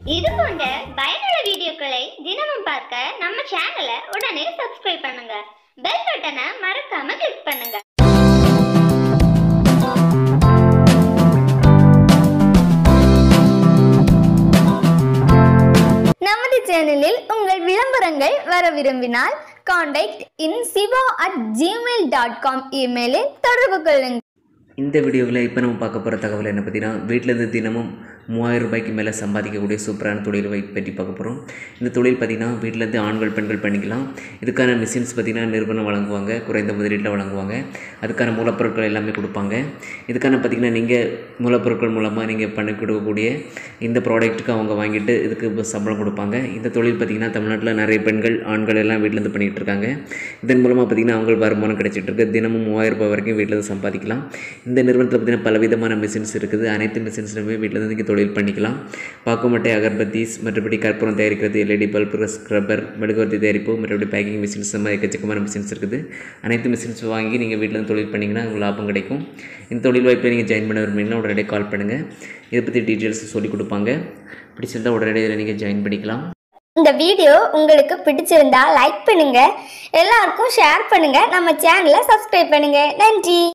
இது போன்ற பயனுள்ள வீடியோக்களை தினமும் பார்க்க நம்ம சேனலை உடனே சப்ஸ்கிரைப் பண்ணுங்க பெல் பட்டனை மறக்காம கிளிக் பண்ணுங்க நமது சேனலில் உங்கள் விளம்பரங்கள் வர விரும்பினால் contact in Siva at Gmail dot com இமெயிலில் தொடர்பு கொள்ளுங்கள் இந்த வீடியோவில் இப்போ நம்ம பார்க்க போகிற தகவல் என்ன பார்த்தீங்கன்னா வீட்டிலேருந்து தினமும் மூவாயிரம் ரூபாய்க்கு மேலே சம்பாதிக்கக்கூடிய சூப்பரான தொழில் வாய்ப்பு பற்றி பார்க்க போகிறோம் இந்த தொழில் பார்த்திங்கன்னா வீட்டிலேருந்து ஆண்கள் பெண்கள் பண்ணிக்கலாம் இதுக்கான மிஷின்ஸ் பார்த்திங்கன்னா நிறுவனம் வழங்குவாங்க குறைந்த முதலீட்டில் வழங்குவாங்க அதுக்கான மூலப்பொருட்கள் எல்லாமே கொடுப்பாங்க இதுக்கான பார்த்திங்கன்னா நீங்கள் மூலப்பொருட்கள் மூலமாக நீங்கள் பண்ணி கொடுக்கக்கூடிய இந்த ப்ராடக்ட்டுக்கு அவங்க வாங்கிட்டு இதுக்கு இப்ப சம்பளம் கொடுப்பாங்க இந்த தொழில் பார்த்திங்கன்னா தமிழ்நாட்டில் நிறைய பெண்கள் ஆண்கள் எல்லாம் வீட்டிலேருந்து பண்ணிகிட்டு இருக்காங்க இதன் மூலமாக பார்த்திங்கன்னா அவங்களுக்கு வருமானம் கிடைச்சிட்டு இருக்கு தினமும் மூவாயிரம் ரூபாய் வரைக்கும் வீட்டிலேருந்து சம்பாதிக்கலாம் இந்த நிறுவனத்தில் பார்த்திங்கன்னா பலவிதமான மிஷின்ஸ் இருக்குது அனைத்து மிஷின்ஸ்லுமே வீட்டிலேருந்து நீங்கள் தொழில் பண்ணிக்கலாம் பாக்குமட்டை அகர்பத்தீஸ் மற்றபடி கற்பூரம் தயாரிக்கிறது எல்இடி பல்ப் ஸ்க்ரப்பர் மெழுகுவர்த்தி தயாரிப்பு மற்றபடி பேக்கிங் மிஷின்ஸ் இந்த மாதிரி எக்கச்சக்கமான மிஷின்ஸ் இருக்குது அனைத்து மிஷின்ஸ் வாங்கி நீங்கள் வீட்டிலேருந்து தொழில் பண்ணிங்கன்னா உங்களுக்கு லாபம் கிடைக்கும் இந்த தொழில் வாய்ப்பில் நீங்கள் ஜாயின் பண்ண விரும்புனீங்கன்னா உடனடியாக கால் பண்ணுங்கள் இதை பற்றி டீட்டெயில்ஸ் சொல்லி கொடுப்பாங்க பிடிச்சிருந்தா உடனடியாக இதில் நீங்கள் ஜாயின் பண்ணிக்கலாம் இந்த வீடியோ உங்களுக்கு பிடிச்சிருந்தா லைக் பண்ணுங்க எல்லாருக்கும் ஷேர் பண்ணுங்க நம்ம சேனலை சப்ஸ்கிரைப் பண்ணுங்க நன்றி